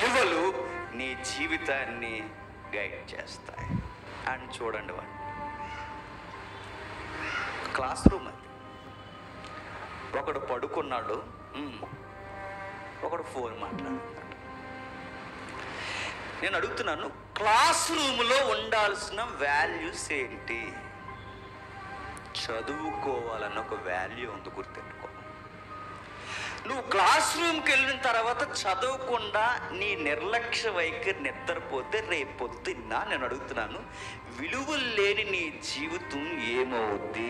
విలువలు నీ జీవితాన్ని గైడ్ చేస్తాయి అని చూడండి వాడు క్లాస్ రూమ్ అది ఒకడు పడుకున్నాడు ఉమ్, ఒకడు ఫోన్ మాట్లాడుతున్నాడు నేను అడుగుతున్నాను క్లాస్ రూమ్లో ఉండాల్సిన వాల్యూస్ ఏంటి చదువుకోవాలన్న ఒక వాల్యూ ఉంది గుర్తెట్టుకో నువ్వు క్లాస్ రూమ్కి వెళ్ళిన తర్వాత చదవకుండా నీ నిర్లక్ష్య వైఖరి నిద్రపోతే రేపు పొద్దున్న నేను అడుగుతున్నాను విలువలు లేని నీ జీవితం ఏమవుద్ది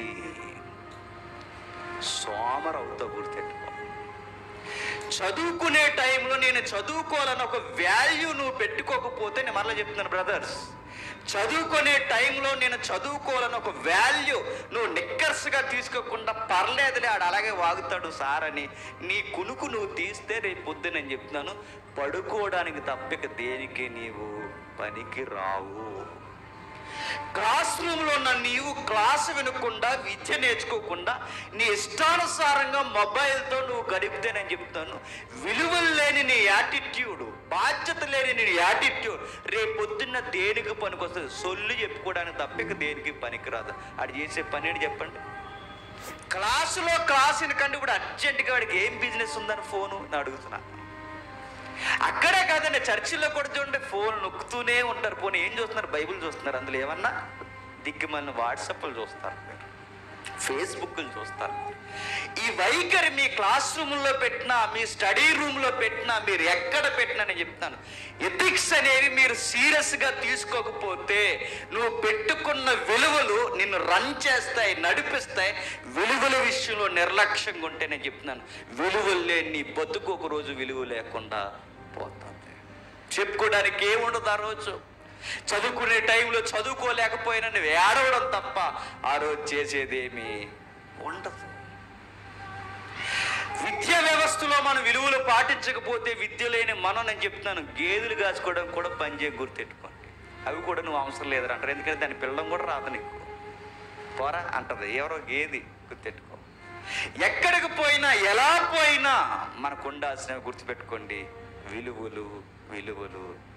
సోమరవుతావు గుర్తెట్టుకో చదువుకునే టైంలో నేను చదువుకోవాలని ఒక వాల్యూ నువ్వు పెట్టుకోకపోతే నేను మరలా చెప్తున్నాను బ్రదర్స్ చదువుకునే టైంలో నేను చదువుకోవాలని ఒక వాల్యూ నువ్వు నిక్కర్స్గా తీసుకోకుండా పర్లేదులే ఆడు అలాగే వాగుతాడు సార్ అని నీ కునుకు నువ్వు తీస్తే రేపు పొద్దు నేను చెప్తున్నాను పడుకోవడానికి తప్పిక దేనికి నీవు పనికి రావు క్లాస్ రూమ్లో ఉన్న నీవు క్లాస్ వినకుండా విద్య నేర్చుకోకుండా నీ ఇష్టానుసారంగా మొబైల్తో నువ్వు గడిపితే నేను చెప్తాను విలువలు లేని నీ యాటిట్యూడ్ బాధ్యత లేని నీ యాటిట్యూడ్ రేపు పొద్దున్న దేనికి పనికొస్తుంది సొల్లు చెప్పుకోవడానికి తప్పిక దేనికి పనికిరాదు అది చేసే పని ఏంటి చెప్పండి క్లాసులో క్లాస్ వినకండి ఇప్పుడు అర్జెంటుగా వాడికి ఏం బిజినెస్ ఉందని ఫోను నేను అడుగుతున్నా అక్కడే కాదండి చర్చిలో కూడా చూడండి ఫోన్ నొక్కుతూనే ఉంటారు పోనీ ఏం చూస్తున్నారు బైబిల్ చూస్తున్నారు అందులో ఏమన్నా దిగ్గుమల్ని వాట్సాప్లు చూస్తారు ఫేస్బుక్లు చూస్తారు ఈ వైఖరి మీ క్లాస్ రూమ్లో పెట్టినా మీ స్టడీ రూమ్లో పెట్టినా మీరు ఎక్కడ పెట్టినా నేను చెప్తాను ఎథిక్స్ అనేవి మీరు సీరియస్గా తీసుకోకపోతే నువ్వు పెట్టుకున్న విలువలు నిన్ను రన్ చేస్తాయి నడిపిస్తాయి విలువల విషయంలో నిర్లక్ష్యంగా ఉంటే నేను చెప్తున్నాను విలువలు లేని నీ బతుకు ఒక రోజు విలువ లేకుండా పోతుంది చెప్పుకోవడానికి ఏముండదు ఆ రోజు చదువుకునే టైంలో చదువుకోలేకపోయినా నువ్వు ఏడవడం తప్ప ఆ రోజు చేసేదేమీ ఉండదు విద్యా వ్యవస్థలో మనం విలువలు పాటించకపోతే విద్య లేని మనం నేను చెప్తున్నాను గేదెలు కాచుకోవడం కూడా పనిచే గుర్తెట్టుకోండి అవి కూడా నువ్వు అవసరం లేదని అంటారు ఎందుకంటే దాని పిల్లం కూడా రాదు నీకు పోరా అంటది ఎవరో గేది గుర్తెట్టుకో ఎక్కడికి పోయినా ఎలా పోయినా మనకు ఉండాల్సినవి గుర్తుపెట్టుకోండి విలువలు విలువలు